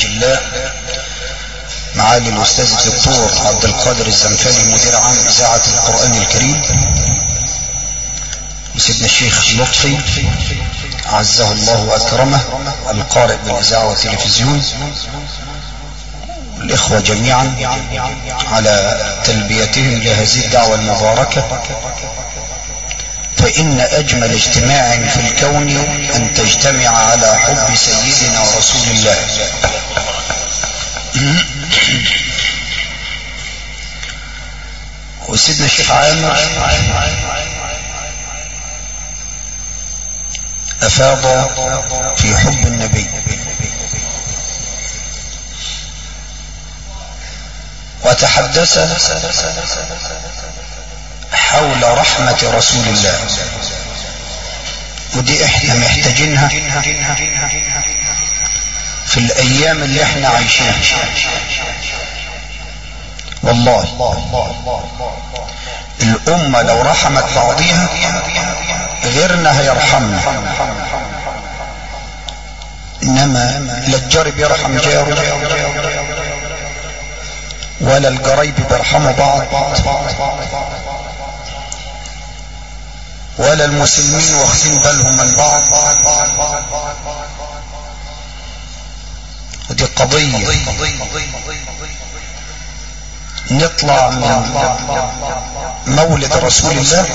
الأجلاء معالي الأستاذ الدكتور عبد القادر الزنفالي مدير عام إذاعة القرآن الكريم وسيدنا الشيخ لطفي أعزه الله وأكرمه القارئ بالإذاعة والتلفزيون الإخوة جميعا على تلبيتهم لهذه الدعوة المباركة فإن أجمل اجتماع في الكون أن تجتمع على حب سيدنا رسول الله وسيدنا الشيخ عامر أفاض في حب النبي وتحدث حول رحمة رسول الله ودي احنا محتاجينها في الايام اللي احنا عايشينها والله الامة لو رحمت بعضيها غيرنا هيرحمنا انما لا الجار بيرحم جاره ولا الجرايب بيرحموا بعض ولا المسلمين واخدين بالهم من بعض ودي قضية نطلع من مولد رسول الله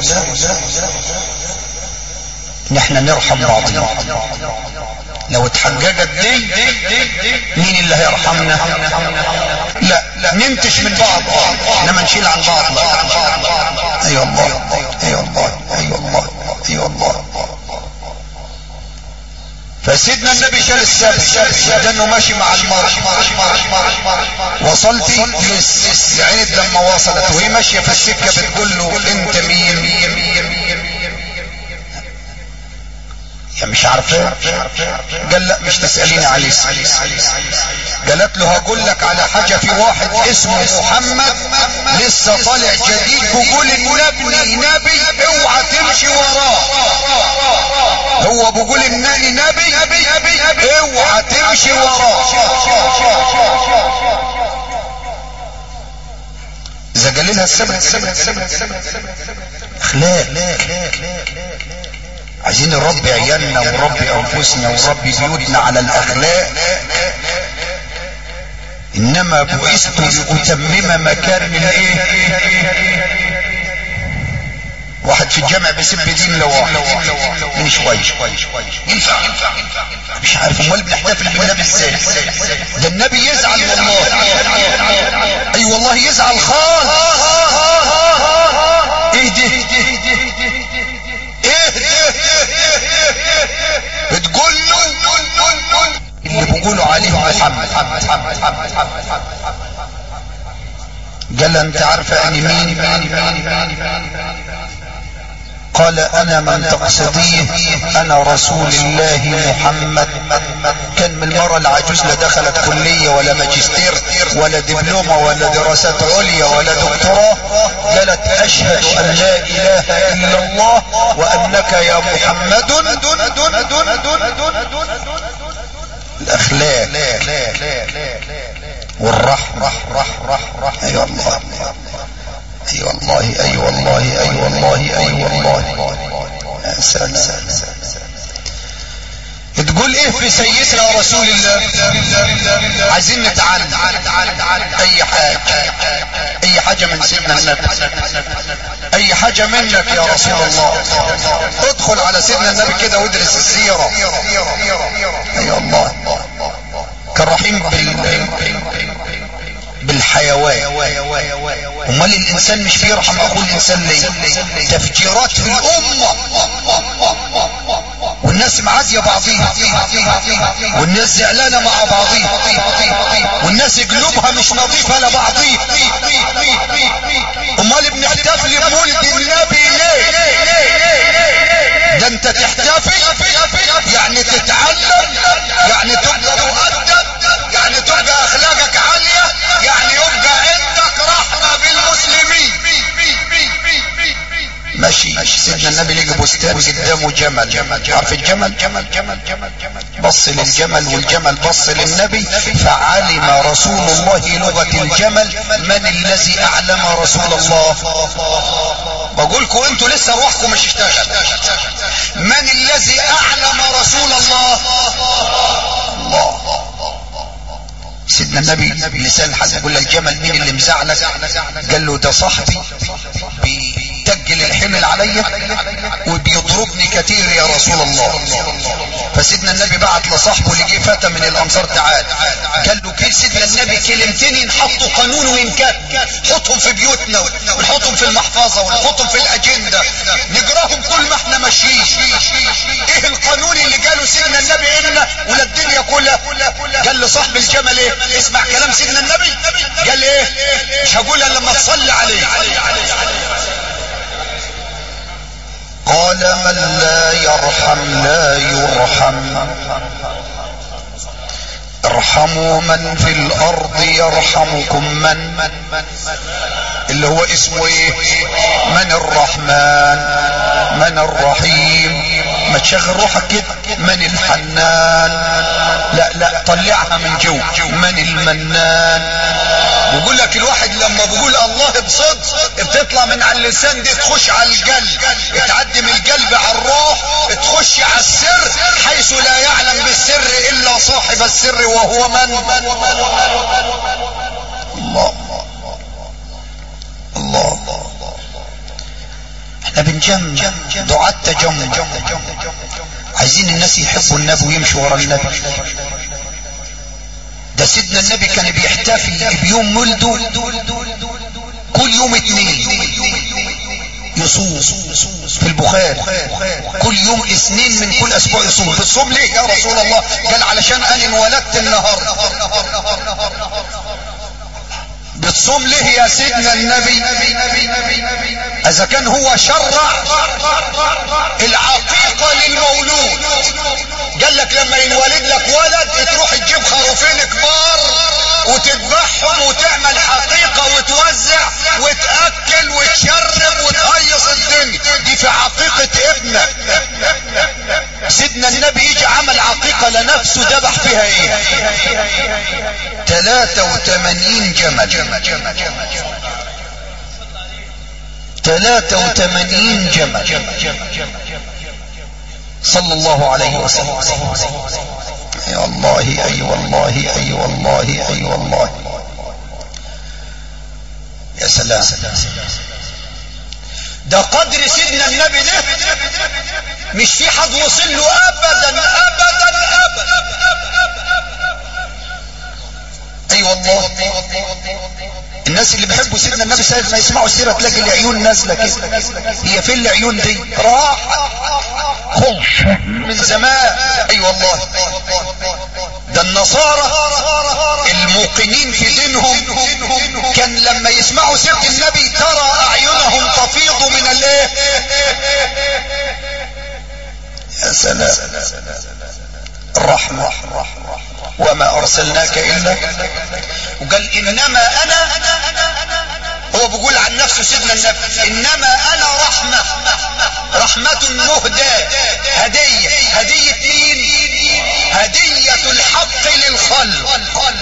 نحن نرحم بعضنا لو اتحججت دي مين اللي هيرحمنا لا لا ننتش من بعض انما نشيل عن بعض لا اي الله اي الله اي الله اي الله فسيدنا النبي شال السبت لانه ماشي مع المرء وصلت للعيد لما وصلت وهي ماشيه في السكه بتقول له انت مين يا مش عارفه قال لا مش تسأليني عليه قالت له هقول لك على حاجة في واحد اسمه محمد لسه طالع جديد بقول النبي نبي اوعى تمشي وراه هو بقول انني نبي اوعى تمشي وراه اذا قال لها السبت اخلاق عايزين نربي عيالنا ونربي انفسنا ونربي بيوتنا على الاخلاق انما بعثت لاتمم مكارم الايه واحد في الجامع بيسب دين لواحد من شوي ينفع مش عارف امال بنحتفل بالنبي ازاي ده النبي يزعل والله اي والله يزعل خالص ايه ده بتقول له اللي بيقولوا عليه محمد قال انت عارفه اني مين قال انا من تقصديه انا رسول الله محمد كان من المرة العجوز لا دخلت كلية ولا ماجستير ولا دبلومة ولا دراسات عليا ولا دكتوراه قالت اشهد ان لا اله الا الله وانك يا محمد الاخلاق والرحمة اي أيوة والله اي والله اي والله اي والله اي والله يا سلام تقول ايه في سيدنا رسول الله عايزين نتعلم اي حاجة اي حاجة من سيدنا النبي اي حاجة منك يا رسول الله ادخل على سيدنا النبي كده وادرس السيرة اي الله كان رحيم بال بالحيوان امال الانسان مش بيرحم اخوه الانسان ليه تفجيرات في الامة والناس معادية بعضيها والناس زعلانة مع بعضيها والناس قلوبها مش نظيفة لبعضيها امال بنحتفل بمولد النبي ليه ده انت تحتفل يعني تتعلم يعني تبقى مؤدب يعني تبقى اخلاقك عالية يعني يبقى عندك رحمة بالمسلمين ماشي سيدنا النبي لقى بستان جت قدامه جمل عارف الجمل جمل جمل جمل جمل بص للجمل والجمل بص للنبي فعلم رسول الله لغة الجمل من الذي اعلم رسول الله بقولكم انتوا لسه روحكم مش اشتغل من الذي اعلم رسول الله الله سيدنا النبي لسان حد يقول الجمل مين اللي مزعلك قال له ده صاحبي بيتجل الحمل عليا وبيضربني كتير يا رسول الله فسيدنا النبي بعت لصاحبه اللي جه فتى من الانصار تعال قال له كيف سيدنا النبي كلمتين ينحطوا قانون وينكت حطهم في بيوتنا ونحطهم في المحفظه ونحطهم في الاجنده نجراهم كل ما احنا ماشيين ايه القانون اللي قاله سيدنا النبي لنا ولا الدنيا كلها قال لصاحب الجمل ايه اسمع كلام سيدنا النبي قال ايه مش هقول الا لما تصلي عليه قال من لا يرحم لا يرحم ارحموا من في الارض يرحمكم من اللي هو اسمه ايه من الرحمن من الرحيم ما تشغل روحك كده من الحنان لا لا طلعها من جو من المنان بيقول لك الواحد لما بيقول الله بصدق بتطلع من على اللسان دي تخش على القلب تعدي من القلب على الروح تخش على السر حيث لا يعلم بالسر الا صاحب السر وهو من الله الله احنا بنجم دعاء تجمع عايزين الناس يحبوا النبي ويمشوا ورا النبي ده سيدنا النبي كان بيحتفل بيوم مولده كل يوم اثنين يصوم في البخاري كل يوم اثنين من كل اسبوع يصوم بتصوم ليه يا رسول الله قال علشان انا انولدت النهارده بتصوم ليه يا سيدنا النبي اذا كان هو شرع العقيقة للمولود قال لك لما ينولد لك ولد تروح تجيب خروفين كبار وتذبحهم وتعمل حقيقة وتوزع وتأكل وتشرب وتهيص الدنيا دي في عقيقة ابنك سيدنا النبي يجي عمل عقيقة لنفسه ذبح فيها ايه 83 جمل 83 جمل صلى الله عليه وسلم اي والله اي والله اي والله اي والله يا سلام ده قدر سيدنا النبي ده مش في حد وصل له ابدا ابدا ابدا اي أيوة والله الناس اللي بيحبوا سيدنا النبي ساعة ما يسمعوا السيرة تلاقي العيون نازلة كده هي فين العيون دي راحة خلص من زمان اي أيوة والله ده النصارى الموقنين في دينهم كان لما يسمعوا سيرة النبي ترى اعينهم تفيض من الايه يا سلام الرحمة وما ارسلناك الا وقال انما انا هو بيقول عن نفسه سيدنا النبي انما انا رحمة رحمة مهدى هدية هدية مين هدية الحق للخلق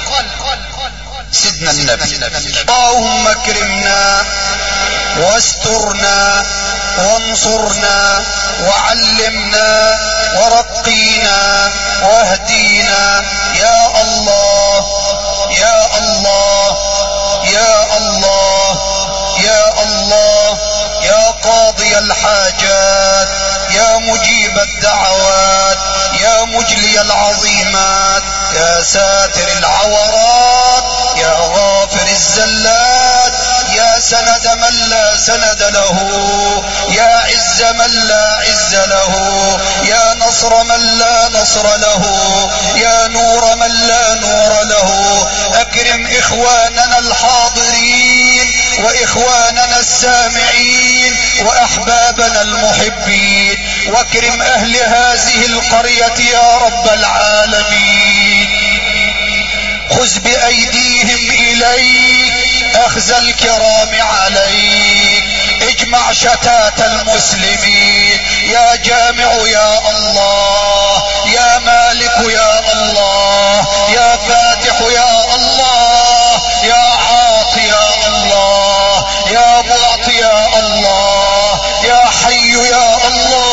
سيدنا النبي اللهم اكرمنا واسترنا وانصرنا وعلمنا ورقينا واهدينا يا الله يا الله يا الله يا الله يا قاضي الحاجات يا مجيب الدعوات يا مجلي العظيمات يا ساتر العورات يا غافر الزلات يا سند من لا سند له يا عز من لا عز له يا نصر من لا نصر له يا نور من لا نور له اكرم اخواننا الحاضرين واخواننا السامعين واحبابنا المحبين واكرم اهل هذه القرية يا رب العالمين خذ بايديهم اليك اخذ الكرام عليك اجمع شتات المسلمين يا جامع يا الله يا مالك يا الله يا فاتح يا الله يا عاطي يا الله يا معطي يا الله يا حي يا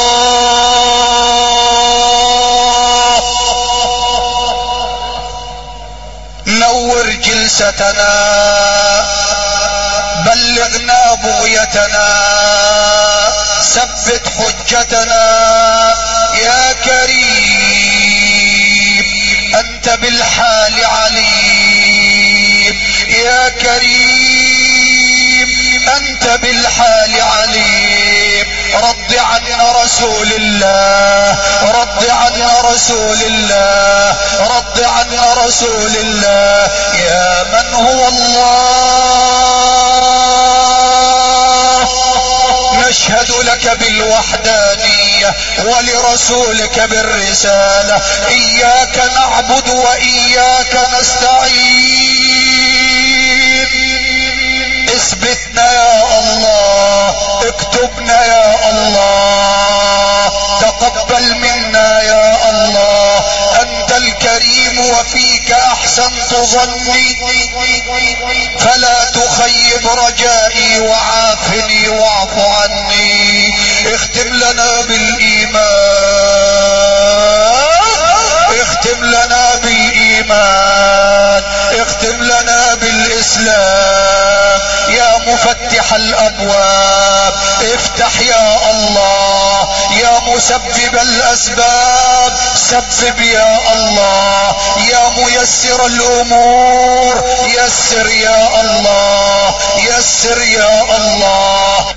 الله نور جلستنا بلغنا بغيتنا ثبت حجتنا يا كريم انت بالحال عليم يا كريم انت بالحال عليم رد عنا رسول الله رد عنا رسول الله رد عنا رسول الله يا من هو الله نشهد لك بالوحدانية ولرسولك بالرسالة اياك نعبد واياك نستعين اثبتنا يا الله اكتبنا يا الله تقبل منا يا الله انت الكريم وفيك احسنت ظني فلا تخيب رجائي وعافني واعف عني اختم لنا بالايمان اختم لنا بالايمان اختم لنا بالاسلام يا مفتح الابواب افتح يا الله يا مسبب الاسباب سبب يا الله يا ميسر الامور يسر يا الله يسر يا الله